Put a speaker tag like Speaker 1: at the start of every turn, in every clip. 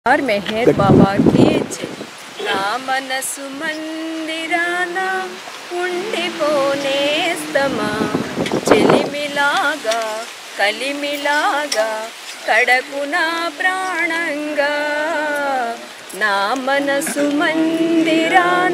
Speaker 1: और मेहर బాబా की జై నా మనసు మందిరాన ఉండిపోనేస్తమా చెలిమిలాగా కలిమిలాగా కడకు నా ప్రాణంగా నా మనసు మందిరాన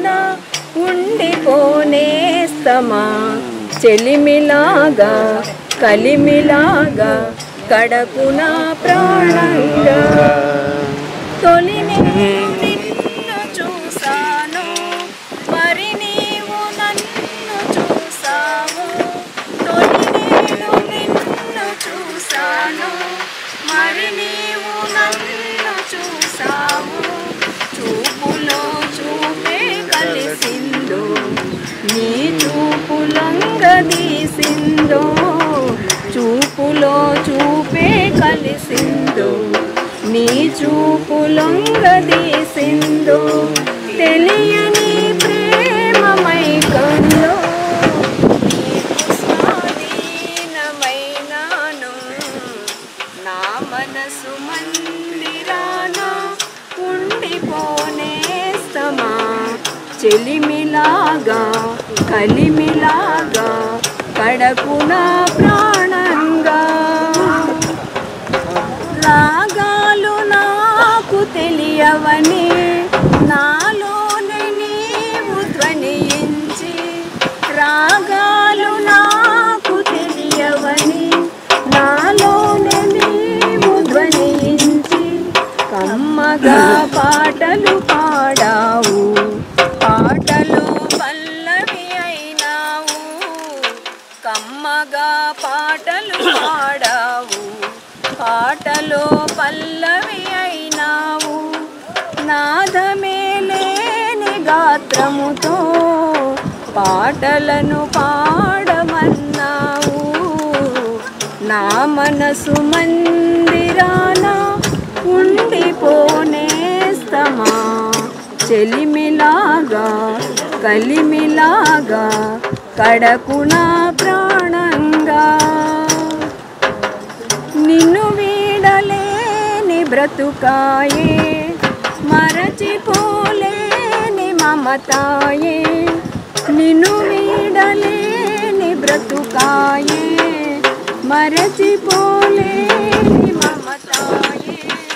Speaker 1: ఉండిపోనేస్తమా చెలిమిలాగా కలిమిలాగా కడకు నా ప్రాణంగా తొలి నిన్ను చూసాను మరి నీవు నన్ను చూసావు తొలి నేను నిన్ను చూసాను మరి నీవు నన్ను చూసావు చూపులో చూపే కలిసిందో నీ చూపులంగదీసిందో చూపులో చూపే కలిసిందో నీ చూపులొంగదీసిందో తెలియని ప్రేమ మైకంలో నీకు స్వాధీనమైనాను నా మనసు మందిరాన ఉండిపోనేస్తమా చెలిమిలాగా కలిమిలాగా కడకున ప్రాణంగా రాగాలు నాకు తెలియవని నాలోనే నీవు ధ్వనించి రాగాలు నాకు తెలియవని నాలోనే నీవు ధ్వనించి కమ్మగా పాటలు పాడావు పాటలో పల్లవి అయినావు కమ్మగా పాటలు పాడావు పాటలో పల్లవి అయినావు నాదమే లేని గాత్రముతో పాటలను పాడమన్నావు నా మనసు మందిరాన ఉండిపోనేస్తమా చెలిమిలాగా కలిమిలాగా కడకున ప్రాణంగా నిన్ను వీడలేని బ్రతుకాయే మరచిపోలేని మమతాయే నిన్ను వీడలేని బ్రతుకాయే మరచిపోలేని మమతాయే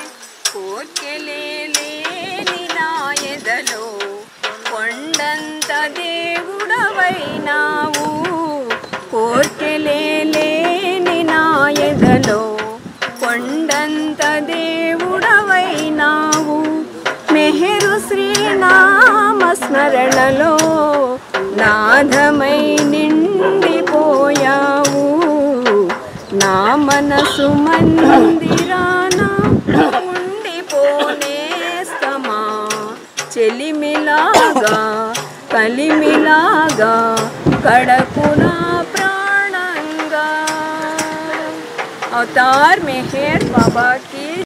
Speaker 1: కోర్కెలేని నా ఎదలో కొండంత దేవుడవైనావు కోర్కెలేని నా ఎదలో కొండంత దేవుడవైనావు మెహరు శ్రీనామ స్మరణలో నాదమై నిండిపోయావు నా మనసు మందిరాన ఉండిపోనేస్తమా చెలిమిలాగా కలిమిలాగా కడకున ప్రాణంగా అవతార్ మెహర్ బాబా की